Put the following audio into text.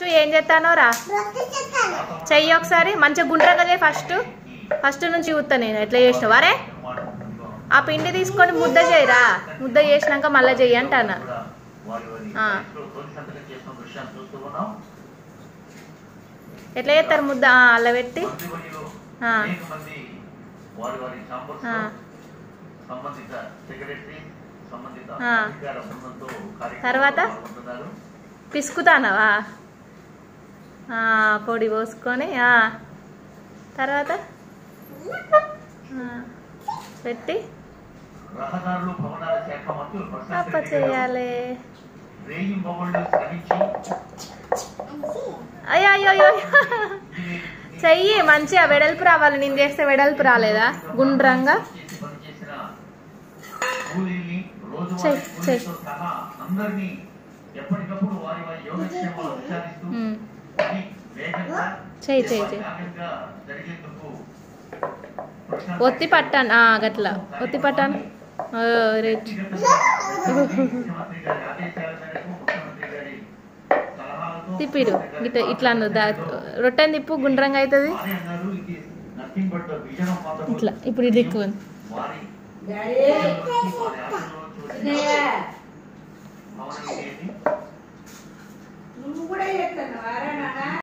చూ ఏం చేస్తానో రా చెయ్యి ఒకసారి మంచిగా గుండ్రంగా చేయి ఫస్ట్ ఫస్ట్ నుంచి చూస్తా నేను ఎట్లా చేసినావు అరే ఆ పిండి తీసుకొని ముద్ద చేయరా ముద్ద చేసినాక మళ్ళీ చెయ్యి అంటానా ఆ. ఎట్లా చేస్తారు ముద్ద ఆ, అలా పెట్టి ఆ. ఆ. సంబంధిత సెక్రటరీ సంబంధిత ఆ. అధికార బృందంతో తర్వాత? పాల్గొంటున్నారు. పిసుకుతానవా ఆ, పొడి పోసుకొని ఆ. తర్వాత ఆ, పెట్టి రహదారులు భవనాల శాఖ మంత్రులు ప్రశాంత్ అప్ప రెడ్డి గారు చేయాలి రేయింబవళ్ళు శ్రమించి అయ్యో అయ్యో అయ్యో చెయ్యి మంచిగా వెడల్పు రావాలి నేను చేస్తే వెడల్పు రాలేదా గుండ్రంగా చేసి పనిచేసిన కూలీల్ని రోజువారీ చెయ్, చెయ్. కూలీలతో సహా అందరినీ ఎప్పటికప్పుడు వారి వారి యోగక్షేమాలు విచారిస్తూ ఉమ్. పని వేగంగా చెయ్, చెయ్, చెయ్. వేగంగా జరిగేందుకు ప్రశాంత్ ఒత్తి పట్టాను ఆ, గట్ల ఒత్తి పట్టాను ఓ, రైట్ ముఖ్యమంత్రి గారి ఆదేశాల మేరకు ముఖ్యమంత్రి గారి సలహాలతో తిప్పిడు ఇట్లా ఇట్లా అను దా రొట్టెని తిప్పు గుండ్రంగా అవుతుంది వారే అన్నారు ఇది nothing but the vision of mother ఇట్లా ఇప్పుడు ఇది ఎక్కువ వారి డాడీ విజన్లోంచి, వారి ఆశలోంచి వచ్చిన అన్నయ్య, భవనం ఇదేంటి? నువ్వు కూడా చేస్తున్నావా రా నాన్న